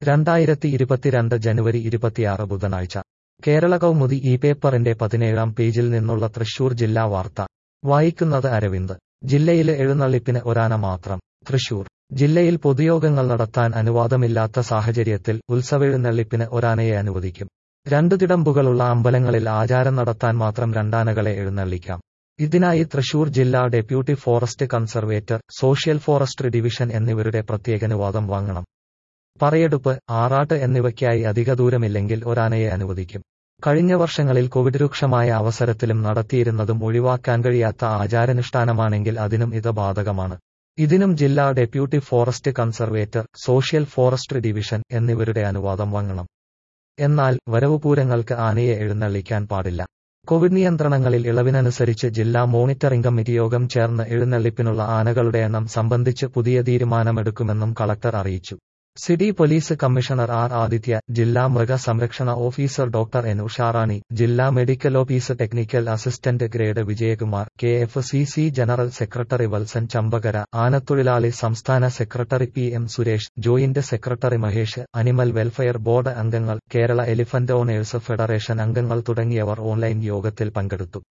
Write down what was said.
രണ്ടായിരത്തി ഇരുപത്തിരണ്ട് ജനുവരി ഇരുപത്തിയാറ് ബുധനാഴ്ച കേരള കൗമുദി ഈ പേപ്പറിന്റെ പതിനേഴാം പേജിൽ നിന്നുള്ള തൃശൂർ ജില്ലാ വാർത്ത വായിക്കുന്നത് അരവിന്ദ് ജില്ലയിലെ എഴുന്നള്ളിപ്പിന് ഒരാന മാത്രം തൃശൂർ ജില്ലയിൽ പൊതുയോഗങ്ങൾ നടത്താൻ അനുവാദമില്ലാത്ത സാഹചര്യത്തിൽ ഉത്സവെഴുന്നള്ളിപ്പിന് ഒരാനയെ അനുവദിക്കും രണ്ടു തിടമ്പുകളുള്ള അമ്പലങ്ങളിൽ ആചാരം നടത്താൻ മാത്രം രണ്ടാനകളെ എഴുന്നള്ളിക്കാം ഇതിനായി തൃശൂർ ജില്ലാ deputy forest conservator social forestry division എന്നിവരുടെ പ്രത്യേകാനുവാദം വാങ്ങണം പറയെടുപ്പ് ആറാട്ട് എന്നിവയ്ക്കായി അധിക ദൂരമില്ലെങ്കിൽ ഒരാനയെ അനുവദിക്കും കഴിഞ്ഞ വർഷങ്ങളിൽ കോവിഡ് രൂക്ഷമായ അവസരത്തിലും നടത്തിയിരുന്നതും ഒഴിവാക്കാൻ കഴിയാത്ത ആചാരാനുഷ്ഠാനമാണെങ്കിൽ അതിനും ഇത് ബാധകമാണ് ഇതിനും ജില്ലാ deputy forest conservator social forestry division എന്നിവരുടെ അനുവാദം വാങ്ങണം എന്നാൽ വരവുപൂരങ്ങൾക്ക് ആനയെ എഴുന്നള്ളിക്കാൻ പാടില്ല കോവിഡ് നിയന്ത്രണങ്ങളിൽ ഇളവിനനുസരിച്ച് ജില്ലാ മോണിറ്ററിംഗ് കമ്മിറ്റി യോഗം ചേർന്ന് എഴുന്നള്ളിപ്പിനുള്ള ആനകളുടെ എണ്ണം സംബന്ധിച്ച് പുതിയ തീരുമാനമെടുക്കുമെന്നും കളക്ടർ അറിയിച്ചു city police commissioner R Aditya ജില്ലാ മൃഗസംരക്ഷണ ഓഫീസർ ഡോക്ടർ എൻ ഉഷാറാണി ജില്ലാ medical officer technical assistant grade Vijayakumar K F C C general secretary Valsan Champakara ആനത്തൊഴിലാളി സംസ്ഥാന secretary P M Suresh joint secretary Mahesh animal welfare board അംഗങ്ങൾ കേരള എലിഫന്റ് ഓണേഴ്സ് ഫെഡറേഷൻ അംഗങ്ങൾ തുടങ്ങിയവർ ഓൺലൈൻ യോഗത്തിൽ പങ്കെടുത്തു